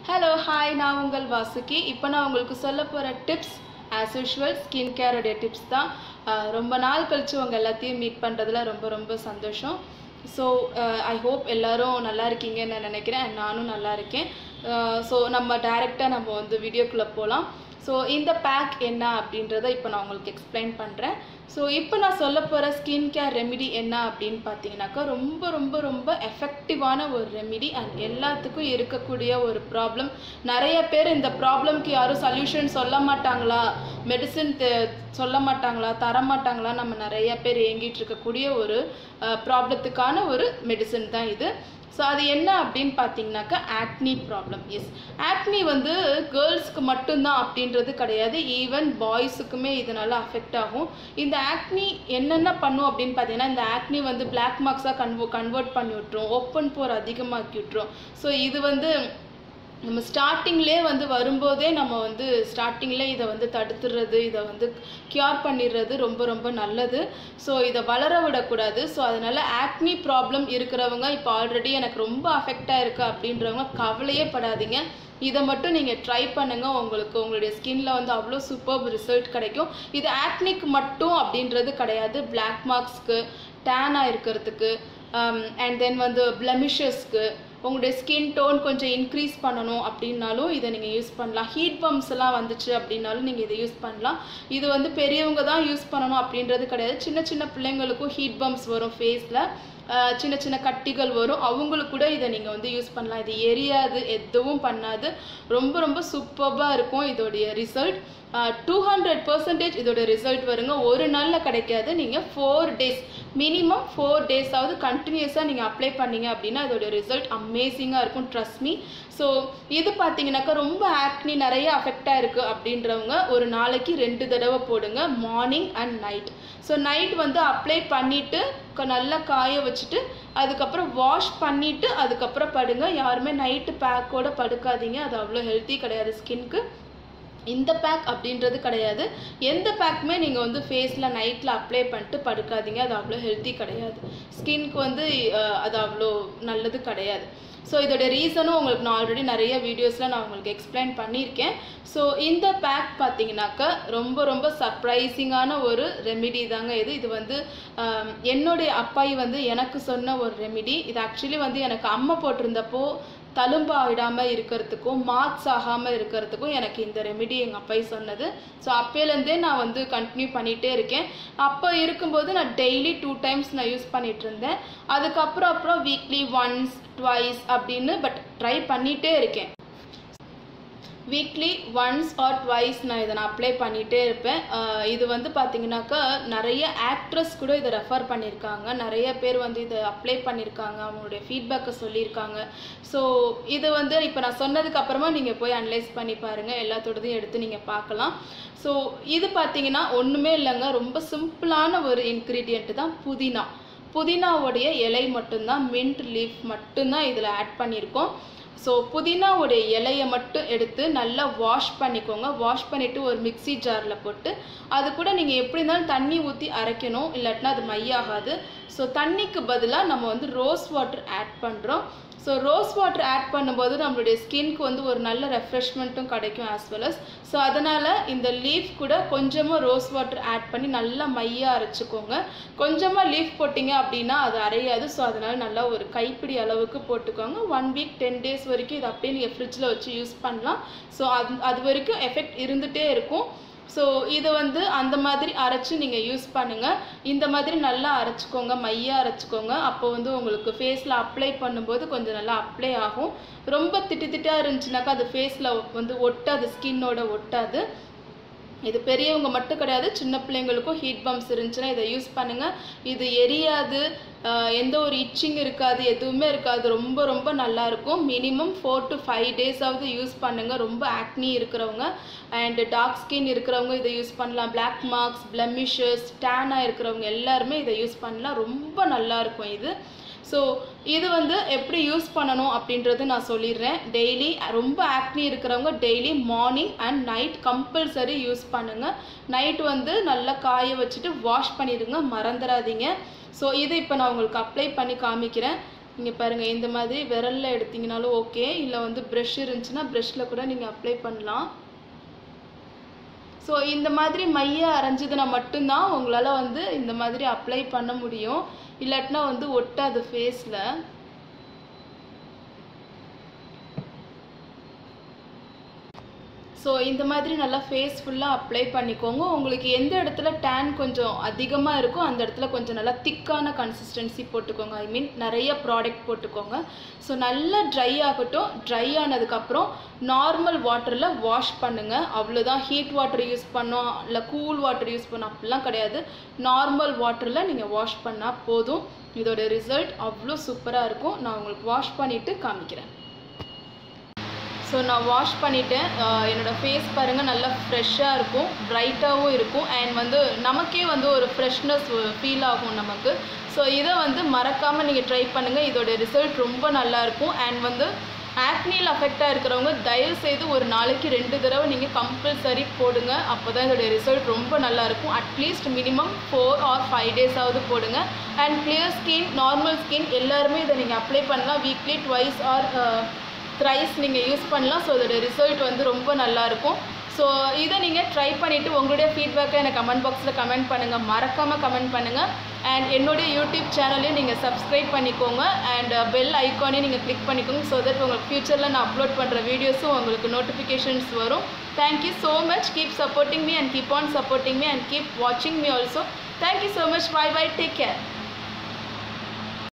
hello hi நான் உங்கள் வாசுகி இப்போ நான் உங்களுக்கு சொல்ல போகிற டிப்ஸ் ஆஸ் யூஷுவல் ஸ்கின் கேருடைய டிப்ஸ் தான் அஹ் ரொம்ப நாள் கழிச்சு உங்கள் எல்லாத்தையும் மீட் பண்ணுறதுல ரொம்ப ரொம்ப சந்தோஷம் ஸோ ஐ ஹோப் எல்லாரும் நல்லா இருக்கீங்கன்னு நான் நினைக்கிறேன் and நானும் நல்லா இருக்கேன் ஸோ நம்ம டைரெக்டாக நம்ம வந்து வீடியோக்குள்ளே போகலாம் ஸோ இந்த பேக் என்ன அப்படின்றத இப்போ நான் உங்களுக்கு எக்ஸ்பிளைன் பண்ணுறேன் ஸோ இப்போ நான் சொல்ல போகிற ஸ்கின் கேர் ரெமிடி என்ன அப்படின்னு பார்த்தீங்கன்னாக்கா ரொம்ப ரொம்ப ரொம்ப எஃபெக்டிவான ஒரு ரெமிடி அண்ட் எல்லாத்துக்கும் இருக்கக்கூடிய ஒரு ப்ராப்ளம் நிறைய பேர் இந்த ப்ராப்ளம்க்கு யாரும் சொல்யூஷன் சொல்ல மாட்டாங்களா மெடிசின் சொல்ல மாட்டாங்களா தர மாட்டாங்களா நம்ம நிறைய பேர் ஏங்கிட்டு இருக்கக்கூடிய ஒரு ப்ராப்ளத்துக்கான ஒரு மெடிசின் தான் இது ஸோ அது என்ன அப்படின்னு பார்த்தீங்கன்னாக்கா ஆக்னி ப்ராப்ளம் எஸ் ஆக்னி வந்து கேர்ள்ஸ்க்கு மட்டும்தான் அப்படின்றது கிடையாது ஈவன் பாய்ஸுக்குமே இதனால அஃபெக்ட் ஆகும் இந்த ஆக்னி என்னென்ன பண்ணும் அப்படின்னு பார்த்தீங்கன்னா இந்த ஆக்னி வந்து பிளாக் மார்க்ஸாக கன்வோ கன்வெர்ட் பண்ணி விட்ரும் ஓப்பன் போர் அதிகமாக்கி விட்ரும் ஸோ இது வந்து நம்ம ஸ்டார்டிங்லேயே வந்து வரும்போதே நம்ம வந்து ஸ்டார்டிங்லேயே இதை வந்து தடுத்துடுறது இதை வந்து க்யூர் பண்ணிடுறது ரொம்ப ரொம்ப நல்லது ஸோ இதை வளர விடக்கூடாது ஸோ அதனால் ஆக்னி ப்ராப்ளம் இருக்கிறவங்க இப்போ ஆல்ரெடி எனக்கு ரொம்ப அஃபெக்டாக இருக்குது அப்படின்றவங்க கவலையே படாதீங்க இதை மட்டும் நீங்கள் ட்ரை பண்ணுங்கள் உங்களுக்கு உங்களுடைய ஸ்கின்ல வந்து அவ்வளோ சூப்பர் ரிசல்ட் கிடைக்கும் இது ஆக்னிக் மட்டும் அப்படின்றது கிடையாது பிளாக் மார்க்ஸ்க்கு டேனாக இருக்கிறதுக்கு அண்ட் தென் வந்து பிளமிஷஸ்க்கு உங்களுடைய ஸ்கின் டோன் கொஞ்சம் இன்க்ரீஸ் பண்ணணும் அப்படின்னாலும் இதை நீங்கள் யூஸ் பண்ணலாம் ஹீட் பம்ப்ஸ் எல்லாம் வந்துச்சு அப்படின்னாலும் நீங்கள் இதை யூஸ் பண்ணலாம் இது வந்து பெரியவங்க தான் யூஸ் பண்ணணும் அப்படின்றது கிடையாது சின்ன சின்ன பிள்ளைங்களுக்கும் ஹீட் பம்ப்ஸ் வரும் ஃபேஸில் சின்ன சின்ன கட்டிகள் வரும் அவங்களுக்கு கூட இதை நீங்கள் வந்து யூஸ் பண்ணலாம் இது எரியாது எதுவும் பண்ணாது ரொம்ப ரொம்ப சூப்பராக இருக்கும் இதோடைய ரிசல்ட் டூ ஹண்ட்ரட் பர்சன்டேஜ் இதோட ரிசல்ட் வருங்க ஒரு நாளில் கிடைக்காது நீங்கள் ஃபோர் டேஸ் மினிமம் ஃபோர் டேஸாவது கண்டினியூஸாக நீங்கள் அப்ளை பண்ணீங்க அப்படின்னா இதோட ரிசல்ட் அமேசிங்காக இருக்கும் ட்ரஸ்ட் மீ ஸோ இது பார்த்தீங்கன்னாக்கா ரொம்ப ஆக்னி நிறைய அஃபெக்டாக இருக்குது அப்படின்றவங்க ஒரு நாளைக்கு ரெண்டு தடவை போடுங்க morning and night so night வந்து அப்ளை பண்ணிவிட்டு நல்லா காய வச்சுட்டு அதுக்கப்புறம் வாஷ் பண்ணிவிட்டு அதுக்கப்புறம் படுங்க யாருமே நைட்டு பேக்கோட படுக்காதீங்க அது அவ்வளோ ஹெல்த்தி கிடையாது ஸ்கின்க்கு இந்த பேக் அப்படின்றது கிடையாது எந்த பேக்குமே நீங்கள் வந்து ஃபேஸில் நைட்டில் அப்ளை பண்ணிட்டு படுக்காதீங்க அது அவ்வளோ ஹெல்த்தி கிடையாது ஸ்கின்க்கு வந்து அஹ், அது அவ்வளோ நல்லது கிடையாது ஸோ இதோட ரீசனும் உங்களுக்கு நான் ஆல்ரெடி நிறைய வீடியோஸில் நான் உங்களுக்கு எக்ஸ்பிளைன் பண்ணியிருக்கேன் ஸோ இந்த பேக் பார்த்தீங்கன்னாக்கா ரொம்ப ரொம்ப சர்ப்ரைசிங்கான ஒரு ரெமிடி தாங்க இது இது வந்து ஆம், என்னுடைய அப்பாயி வந்து எனக்கு சொன்ன ஒரு ரெமிடி இது ஆக்சுவலி வந்து எனக்கு அம்மா போட்டிருந்தப்போ தழும்பு ஆகிடாமல் இருக்கிறதுக்கும் மார்க்ஸ் ஆகாமல் இருக்கிறதுக்கும் எனக்கு இந்த ரெமிடி எங்கள் அப்பாயி சொன்னது ஸோ அப்போலேருந்தே நான் வந்து கண்டினியூ பண்ணிகிட்டே இருக்கேன் அப்போ இருக்கும்போது நான் டெய்லி டூ டைம்ஸ் நான் யூஸ் பண்ணிகிட்டு இருந்தேன் அதுக்கப்புறம் அப்புறம் வீக்லி ஒன்ஸ் ட்வைஸ் அப்படின்னு பட் ட்ரை பண்ணிகிட்டே இருக்கேன் வீக்லி ஒன்ஸ் ஆர் ட்வைஸ் நான் இதை நான் அப்ளை பண்ணிகிட்டே இருப்பேன் அஹ் இது வந்து பார்த்தீங்கன்னாக்கா நிறைய ஆக்ட்ரஸ் கூட இதை ரெஃபர் பண்ணியிருக்காங்க நிறைய பேர் வந்து இதை அப்ளை பண்ணியிருக்காங்க அவங்களுடைய ஃபீட்பேக்கை சொல்லியிருக்காங்க ஸோ இது வந்து இப்போ நான் சொன்னதுக்கு அப்புறமா நீங்கள் போய் அனலைஸ் பண்ணி பாருங்கள் எல்லாத்தோடதையும் எடுத்து நீங்கள் பார்க்கலாம் ஸோ இது பார்த்தீங்கன்னா ஒன்றுமே இல்லைங்க ரொம்ப சிம்பிளான ஒரு இன்க்ரீடியண்ட் தான் புதினா புதினாவுடைய இலை மட்டும்தான் மின்ட் லீஃப் மட்டும்தான் இதில் ஆட் பண்ணியிருக்கோம் ஸோ புதினாவுடைய இலையை மட்டும் எடுத்து நல்லா வாஷ் பண்ணிக்கோங்க வாஷ் பண்ணிவிட்டு ஒரு மிக்ஸி ஜாரில் போட்டு அது கூட நீங்கள் எப்படி இருந்தாலும் தண்ணி ஊற்றி அரைக்கணும் இல்லாட்டினா அது மையாகாது ஸோ தண்ணிக்கு பதிலாக நம்ம வந்து ரோஸ் வாட்டர் ஆட் பண்ணுறோம் ஸோ ரோஸ் வாட்டர் ஆட் பண்ணும்போது நம்மளுடைய ஸ்கின்க்கு வந்து ஒரு நல்ல ரெஃப்ரெஷ்மெண்ட்டும் கிடைக்கும் ஆஸ் வெல் அஸ் ஸோ அதனால் இந்த லீஃப் கூட கொஞ்சமாக ரோஸ் வாட்டர் ஆட் பண்ணி நல்லா மையாக அரைச்சிக்கோங்க கொஞ்சமாக லீஃப் போட்டிங்க அப்படின்னா அது அரையாது ஸோ அதனால் நல்லா ஒரு கைப்பிடி அளவுக்கு போட்டுக்கோங்க ஒன் வீக் டென் டேஸ் வரைக்கும் இது அப்படியே நீங்கள் ஃப்ரிட்ஜில் வச்சு யூஸ் பண்ணலாம் ஸோ அது அது வரைக்கும் எஃபெக்ட் இருந்துகிட்டே இருக்கும் ஸோ இதை வந்து அந்த மாதிரி அரைச்சி நீங்கள் யூஸ் பண்ணுங்கள் இந்த மாதிரி நல்லா அரைச்சிக்கோங்க மையாக அரைச்சிக்கோங்க அப்போ வந்து உங்களுக்கு ஃபேஸில் அப்ளை பண்ணும்போது கொஞ்சம் நல்லா அப்ளை ஆகும் ரொம்ப திட்டு திட்டாக இருந்துச்சுனாக்கா அது ஃபேஸில் வந்து ஒட்டாது ஸ்கின்னோட ஒட்டாது இது பெரியவங்க மட்டும் கிடையாது சின்ன பிள்ளைங்களுக்கும் ஹீட் பம்ப்ஸ் இருந்துச்சுன்னா இதை யூஸ் பண்ணுங்கள் இது எரியாது ஆஹ் எந்த ஒரு இச்சிங் இருக்காது எதுவுமே இருக்காது ரொம்ப ரொம்ப நல்லா இருக்கும் மினிமம் ஃபோர் டு ஃபைவ் டேஸாவது யூஸ் பண்ணுங்கள் ரொம்ப ஆக்னி இருக்கிறவங்க அண்ட் டார்க் ஸ்கின் இருக்கிறவங்க இதை யூஸ் பண்ணலாம் பிளாக் மார்க்ஸ் பிளமிஷஸ் டேனாக இருக்கிறவங்க எல்லாருமே இதை யூஸ் பண்ணலாம் ரொம்ப நல்லா இருக்கும் இது ஸோ இது வந்து எப்படி யூஸ் பண்ணணும் அப்படின்றது நான் சொல்லிடுறேன் டெய்லி ரொம்ப ஆக்னி இருக்கிறவங்க daily morning and night compulsory use பண்ணுங்கள் நைட் வந்து நல்லா காய வச்சுட்டு வாஷ் பண்ணிடுங்க மறந்துடாதீங்க ஸோ இது இப்போ நான் உங்களுக்கு அப்ளை பண்ணி காமிக்கிறேன் இங்கே பாருங்கள் இந்த மாதிரி விரலில் எடுத்தீங்கனாலும் ஓகே இல்லை வந்து ப்ரஷ் இருந்துச்சுன்னா ப்ரஷ்ஷில் கூட நீங்கள் அப்ளை பண்ணலாம் ஸோ இந்த மாதிரி மைய அரைஞ்சதுனா மட்டும்தான் உங்களால் வந்து இந்த மாதிரி அப்ளை பண்ண முடியும் இல்லாட்டினா வந்து ஒட்டாது ஃபேஸில் ஸோ இந்த மாதிரி நல்லா ஃபேஸ் ஃபுல்லாக அப்ளை பண்ணிக்கோங்க உங்களுக்கு எந்த இடத்துல டேன் கொஞ்சம் அதிகமாக இருக்கோ அந்த இடத்துல கொஞ்சம் நல்லா திக்கான கன்சிஸ்டன்சி போட்டுக்கோங்க ஐ மீன் நிறைய ப்ராடக்ட் போட்டுக்கோங்க ஸோ நல்லா ட்ரை ஆகட்டும் ட்ரை ஆனதுக்கப்புறம் நார்மல் வாட்டரில் வாஷ் பண்ணுங்கள் அவ்வளோதான் ஹீட் வாட்டர் யூஸ் பண்ணோம் இல்லை கூல் வாட்டர் யூஸ் பண்ணோம் அப்படிலாம் கிடையாது நார்மல் வாட்டரில் நீங்கள் வாஷ் பண்ணால் போதும் இதோட ரிசல்ட் அவ்வளோ சூப்பராக இருக்கும் நான் உங்களுக்கு வாஷ் பண்ணிவிட்டு காமிக்கிறேன் ஸோ நான் வாஷ் பண்ணிவிட்டேன் என்னோடய ஃபேஸ் பாருங்கள் நல்லா ஃப்ரெஷ்ஷாக இருக்கும் ப்ரைட்டாகவும் இருக்கும் அண்ட் வந்து நமக்கே வந்து ஒரு ஃப்ரெஷ்னஸ் ஃபீல் ஆகும் நமக்கு ஸோ இதை வந்து மறக்காமல் நீங்கள் ட்ரை பண்ணுங்கள் இதோட ரிசல்ட் ரொம்ப நல்லாயிருக்கும் அண்ட் வந்து ஆக்னியில் அஃபெக்டாக இருக்கிறவங்க தயவு செய்து ஒரு நாளைக்கு ரெண்டு தடவை நீங்கள் கம்பல்சரி போடுங்க அப்போ தான் இதோடைய ரிசல்ட் ரொம்ப நல்லாயிருக்கும் at least minimum four or five டேஸாவது போடுங்க and clear skin normal skin எல்லாருமே இதை நீங்கள் அப்ளை பண்ணலாம் வீக்லி ட்வைஸ் ஆர் த்ரைஸ் நீங்கள் யூஸ் பண்ணலாம் ஸோ இதோட ரிசல்ட் வந்து ரொம்ப நல்லாயிருக்கும் ஸோ இதை நீங்கள் ட்ரை பண்ணிவிட்டு உங்களுடைய ஃபீட்பேக்கை எனக்கு கமெண்ட் பாக்ஸில் கமெண்ட் பண்ணுங்கள் மறக்காமல் கமெண்ட் பண்ணுங்கள் அண்ட் என்னுடைய யூடியூப் சேனலையும் நீங்கள் சப்ஸ்கிரைப் பண்ணிக்கோங்க அண்ட் பெல் ஐக்கானையும் நீங்கள் கிளிக் பண்ணிக்கோங்க ஸோ தட் உங்களுக்கு ஃப்யூச்சரில் நான் அப்லோட் பண்ணுற வீடியோஸும் உங்களுக்கு நோட்டிஃபிகேஷன்ஸ் வரும் thank you so much keep supporting me and keep on supporting me and keep வாட்சிங் me also thank you so much bye bye take care